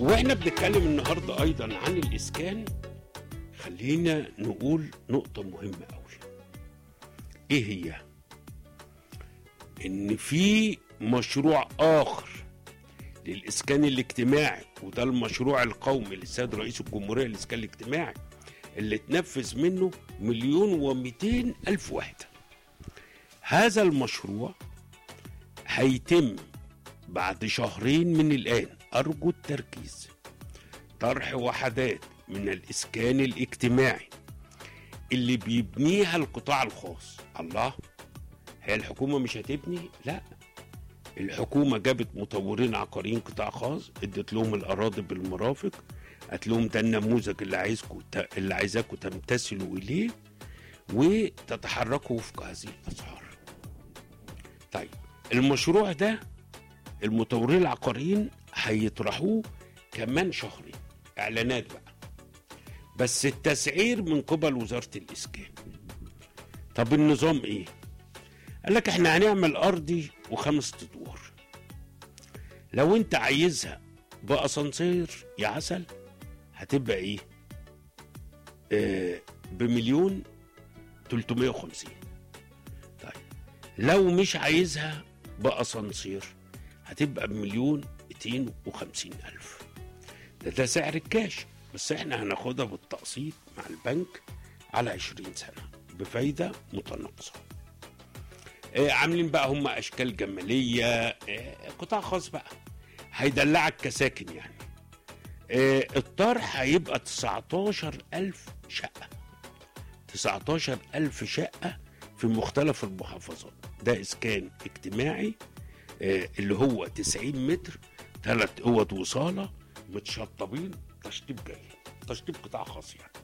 واحنا بنتكلم النهارده ايضا عن الاسكان خلينا نقول نقطه مهمه قوي ايه هي ان في مشروع اخر للاسكان الاجتماعي وده المشروع القومي للسيد رئيس الجمهوريه للاسكان الاجتماعي اللي تنفذ منه مليون ومئتين الف وحده هذا المشروع هيتم بعد شهرين من الآن أرجو التركيز طرح وحدات من الإسكان الاجتماعي اللي بيبنيها القطاع الخاص الله هي الحكومة مش هتبني؟ لا الحكومة جابت مطورين عقاريين قطاع خاص ادت لهم الأراضي بالمرافق قالت لهم ده النموذج اللي عايزكم اللي عايزاكم تمتثلوا إليه وتتحركوا وفق هذه الأسعار طيب المشروع ده المطورين العقاريين هيطرحوه كمان شهرين اعلانات بقى بس التسعير من قبل وزاره الاسكان طب النظام ايه قال لك احنا هنعمل ارضي وخمس ادوار لو انت عايزها باسانسير يا عسل هتبقى ايه آه بمليون 350 طيب لو مش عايزها باسانسير هتبقى بمليون 250 ألف ده ده سعر الكاش بس احنا هناخدها بالتقسيط مع البنك على 20 سنة بفايدة متناقصة آه عاملين بقى هم أشكال جمالية آه قطاع خاص بقى هيدلعك كساكن يعني آه الطرح هيبقى 19 ألف شقة 19 ألف شقة في مختلف المحافظات ده إسكان اجتماعي آه اللي هو 90 متر ثلاث اوض وصاله متشطبين تشطيب جاي تشطيب قطاع خاص يعني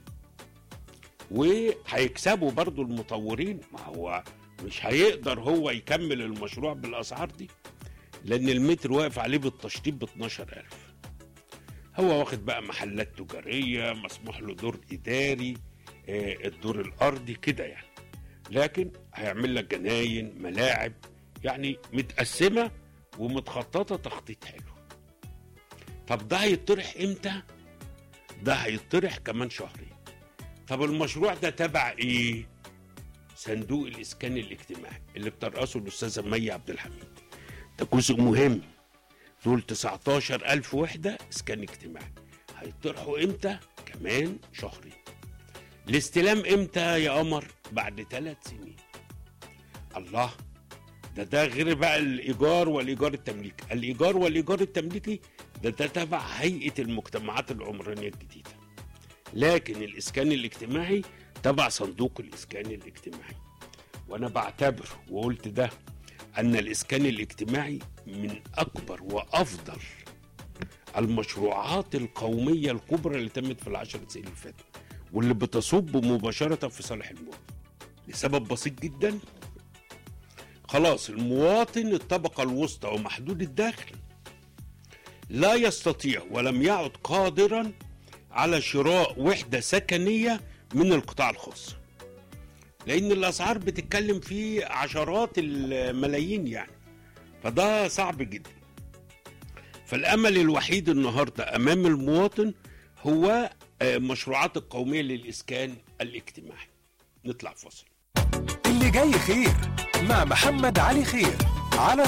وهيكسبوا برضو المطورين ما هو مش هيقدر هو يكمل المشروع بالاسعار دي لان المتر واقف عليه بالتشطيب ب 12000 هو واخد بقى محلات تجاريه مسموح له دور اداري آه الدور الارضي كده يعني لكن هيعمل لك جناين ملاعب يعني متقسمه ومتخططه تخطيط حلو طب ده هيطرح امتى ده هيطرح كمان شهرين طب المشروع ده تبع ايه صندوق الاسكان الاجتماعي اللي بترأسه الاستاذه مي عبد الحميد ده جزء مهم دول 19 ألف وحدة اسكان اجتماعي هيطرحوا امتى كمان شهرين الاستلام امتى يا قمر بعد ثلاث سنين الله ده ده غير بقى الايجار والايجار التمليكي الايجار والايجار التمليكي ده ده تبع هيئه المجتمعات العمرانيه الجديده لكن الاسكان الاجتماعي تبع صندوق الاسكان الاجتماعي وانا بعتبر وقلت ده ان الاسكان الاجتماعي من اكبر وافضل المشروعات القوميه الكبرى اللي تمت في العشر سنين اللي فاتوا واللي بتصب مباشره في صالح المواطن لسبب بسيط جدا خلاص المواطن الطبقة الوسطى ومحدود الدخل لا يستطيع ولم يعد قادرا على شراء وحدة سكنية من القطاع الخاص لأن الأسعار بتتكلم في عشرات الملايين يعني فده صعب جدا فالأمل الوحيد النهاردة أمام المواطن هو مشروعات القومية للإسكان الاجتماعي نطلع فاصل اللي جاي خير مع محمد علي خير على